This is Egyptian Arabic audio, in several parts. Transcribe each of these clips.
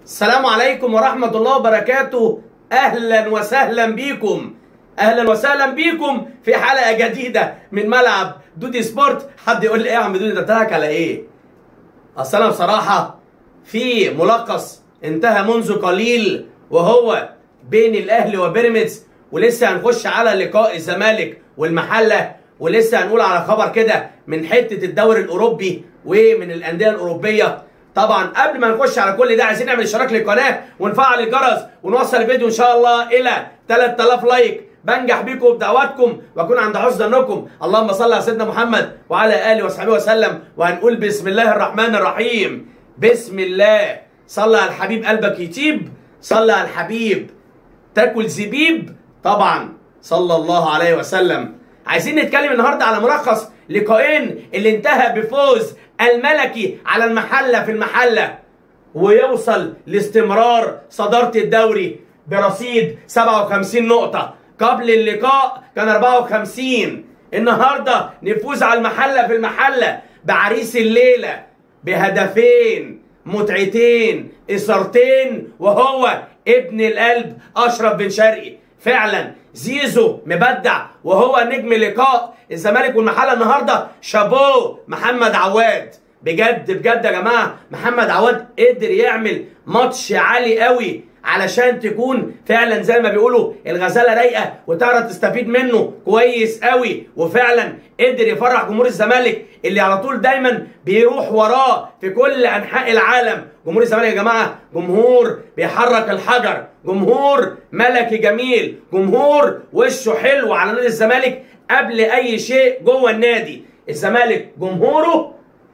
السلام عليكم ورحمة الله وبركاته أهلا وسهلا بيكم أهلا وسهلا بيكم في حلقة جديدة من ملعب دودي سبورت حد يقول لي إيه يا عم دودي أنت بتضحك على إيه؟ أصل أنا بصراحة في ملخص انتهى منذ قليل وهو بين الأهلي وبيراميدز ولسه هنخش على لقاء الزمالك والمحلة ولسه هنقول على خبر كده من حتة الدوري الأوروبي ومن الأندية الأوروبية طبعا قبل ما نخش على كل ده عايزين نعمل اشتراك للقناه ونفعل الجرس ونوصل الفيديو ان شاء الله الى 3000 لايك بنجح بيكم بدعواتكم واكون عند حسن ظنكم اللهم صل على سيدنا محمد وعلى اله وصحبه وسلم وهنقول بسم الله الرحمن الرحيم بسم الله صلى على الحبيب قلبك يطيب صلى على الحبيب تاكل زبيب طبعا صلى الله عليه وسلم عايزين نتكلم النهارده على ملخص لقاءين اللي انتهى بفوز الملكي على المحله في المحله ويوصل لاستمرار صداره الدوري برصيد 57 نقطه قبل اللقاء كان 54 النهارده نفوز على المحله في المحله بعريس الليله بهدفين متعتين اثارتين وهو ابن القلب اشرف بن شرقي فعلا زيزو مبدع وهو نجم لقاء الزمالك والمحله النهارده شابوه محمد عواد بجد بجد يا جماعه محمد عواد قدر يعمل ماتش عالي قوي علشان تكون فعلا زي ما بيقولوا الغزاله رايقه وتعرف تستفيد منه كويس قوي وفعلا قدر يفرح جمهور الزمالك اللي على طول دايما بيروح وراه في كل انحاء العالم جمهور الزمالك يا جماعه جمهور بيحرك الحجر جمهور ملكي جميل جمهور وشه حلو على نادي الزمالك قبل اي شيء جوه النادي الزمالك جمهوره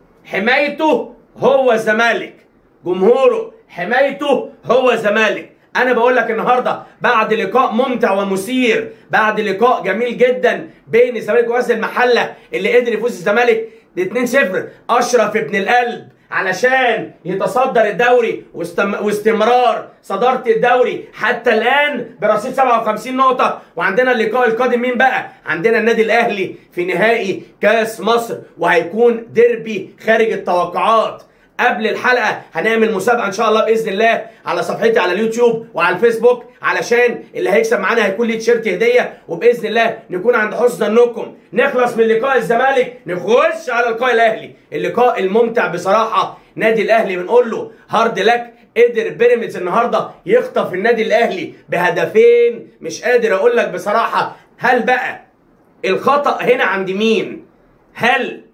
حمايته هو الزمالك جمهوره حمايته هو زمالك انا بقول لك النهارده بعد لقاء ممتع ومثير بعد لقاء جميل جدا بين الزمالك وغزل المحله اللي قدر يفوز الزمالك 2-0 اشرف ابن القلب علشان يتصدر الدوري واستم... واستمرار صدارة الدوري حتى الآن برصيد 57 نقطة وعندنا اللقاء القادم مين بقى؟ عندنا النادي الأهلي في نهائي كأس مصر وهيكون ديربي خارج التوقعات قبل الحلقه هنعمل مسابقه ان شاء الله باذن الله على صفحتي على اليوتيوب وعلى الفيسبوك علشان اللي هيكسب معانا هيكون ليه تيشيرت هديه وباذن الله نكون عند حسن ظنكم نخلص من لقاء الزمالك نخش على لقاء الاهلي اللقاء الممتع بصراحه نادي الاهلي بنقول له هارد لك قدر بيراميدز النهارده يخطف النادي الاهلي بهدفين مش قادر اقول لك بصراحه هل بقى الخطا هنا عند مين هل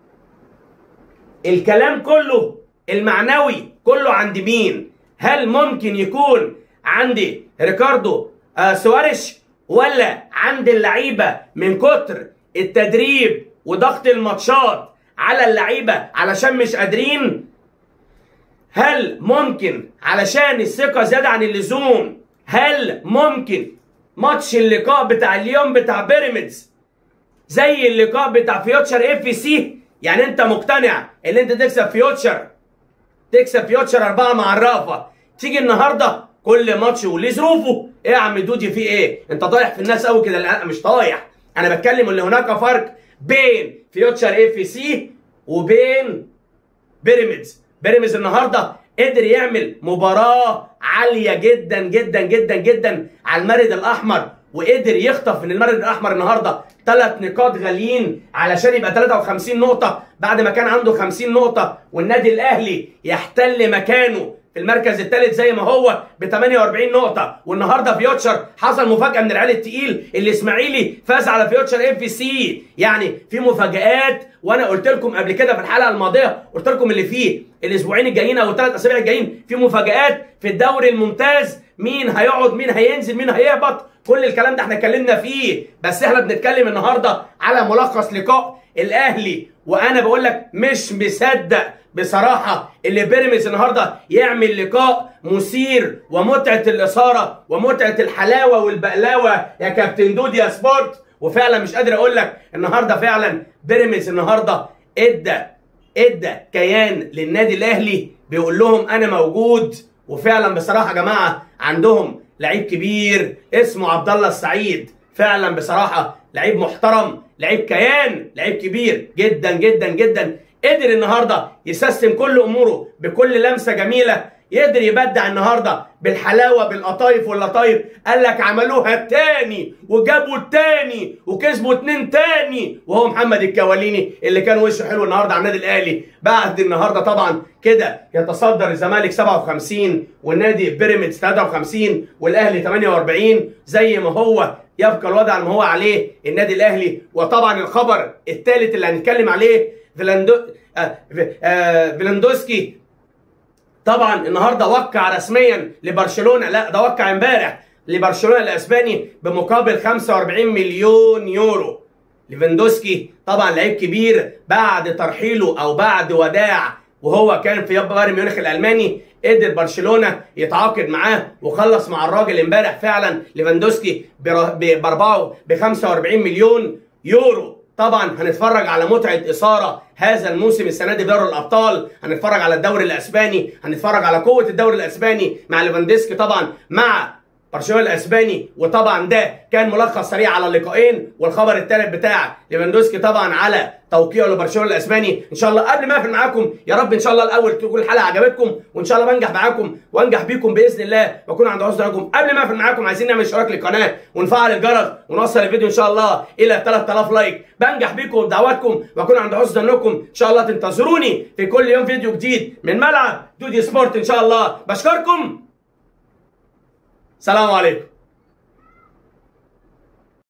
الكلام كله المعنوي كله عند مين هل ممكن يكون عند ريكاردو آه سواريش ولا عند اللعيبه من كتر التدريب وضغط الماتشات على اللعيبه علشان مش قادرين هل ممكن علشان الثقه زياده عن اللزوم هل ممكن ماتش اللقاء بتاع اليوم بتاع بيراميدز زي اللقاء بتاع فيوتشر اف سي يعني انت مقتنع ان انت تكسب فيوتشر تكسب فيوتشر اربعه مع الرافه تيجي النهارده كل ماتش وليه ظروفه ايه يا عم دودي في ايه انت طايح في الناس قوي كده لا مش طايح انا بتكلم ان هناك فرق بين فيوتشر اف سي وبين بيراميدز بيراميدز النهارده قدر يعمل مباراه عاليه جدا جدا جدا جدا على المرد الاحمر وقدر يخطف من المرد الاحمر النهارده ثلاث نقاط غاليين علشان يبقى 53 نقطه بعد ما كان عنده 50 نقطه والنادي الاهلي يحتل مكانه في المركز الثالث زي ما هو ب 48 نقطه والنهارده فيوتشر حصل مفاجاه من العيال التقيل اللي اسماعيلي فاز على فيوتشر اف سي يعني في مفاجات وانا قلت لكم قبل كده في الحلقه الماضيه قلت لكم اللي فيه الاسبوعين الجايين او الثلاث اسابيع الجايين في مفاجات في الدوري الممتاز مين هيقعد مين هينزل مين هيهبط كل الكلام ده احنا اتكلمنا فيه بس احنا بنتكلم النهارده على ملخص لقاء الاهلي وانا بقول لك مش مصدق بصراحه اللي بيراميدز النهارده يعمل لقاء مثير ومتعه الاثاره ومتعه الحلاوه والبقلاوه يا كابتن دودي يا سبورت وفعلا مش قادر اقول لك النهارده فعلا بيراميدز النهارده ادى ادى كيان للنادي الاهلي بيقول لهم انا موجود وفعلا بصراحه يا جماعه عندهم لعيب كبير اسمه عبد الله السعيد فعلا بصراحه لعيب محترم لعيب كيان لعيب كبير جدا جدا جدا قدر النهارده يسيستم كل اموره بكل لمسه جميله يقدر يبدع النهارده بالحلاوه بالقطايف واللطايف قال لك عملوها التاني وجابوا التاني وكسبوا اتنين تاني وهو محمد الكواليني اللي كان وشه حلو النهارده على النادي الاهلي بعد النهارده طبعا كده يتصدر الزمالك 57 والنادي بيراميدز 53 والاهلي 48 زي ما هو يبقى الوضع على ما هو عليه النادي الاهلي وطبعا الخبر الثالث اللي هنتكلم عليه فيلاندو آه آه فيلاندوسكي طبعا النهارده وقع رسميا لبرشلونه لا ده وقع امبارح لبرشلونه الاسباني بمقابل 45 مليون يورو ليفاندوسكي طبعا لعيب كبير بعد ترحيله او بعد وداع وهو كان في بايرن ميونخ الالماني قدر برشلونه يتعاقد معاه وخلص مع الراجل امبارح فعلا ليفاندوسكي باربعه ب 45 مليون يورو طبعا هنتفرج على متعه اثاره هذا الموسم السنه دي دوري الابطال هنتفرج على الدوري الاسباني هنتفرج على قوه الدوري الاسباني مع ليفاندوسكي طبعا مع برشلونه الاسباني وطبعا ده كان ملخص سريع على اللقاءين والخبر الثالث بتاع ليفاندوسكي طبعا على توقيعه لبرشلونه الاسباني ان شاء الله قبل ما اقفل معاكم يا رب ان شاء الله الاول تكون الحلقه عجبتكم وان شاء الله بنجح معاكم وانجح بيكم باذن الله واكون عند حسن رجوكم قبل ما اقفل معاكم عايزين نعمل اشتراك للقناه ونفعل الجرس ونوصل الفيديو ان شاء الله الى 3000 لايك بنجح بيكم بدعواتكم واكون عند حسن ظنكم ان شاء الله تنتظروني في كل يوم فيديو جديد من ملعب دودي سبورت ان شاء الله بشكركم سلام عليكم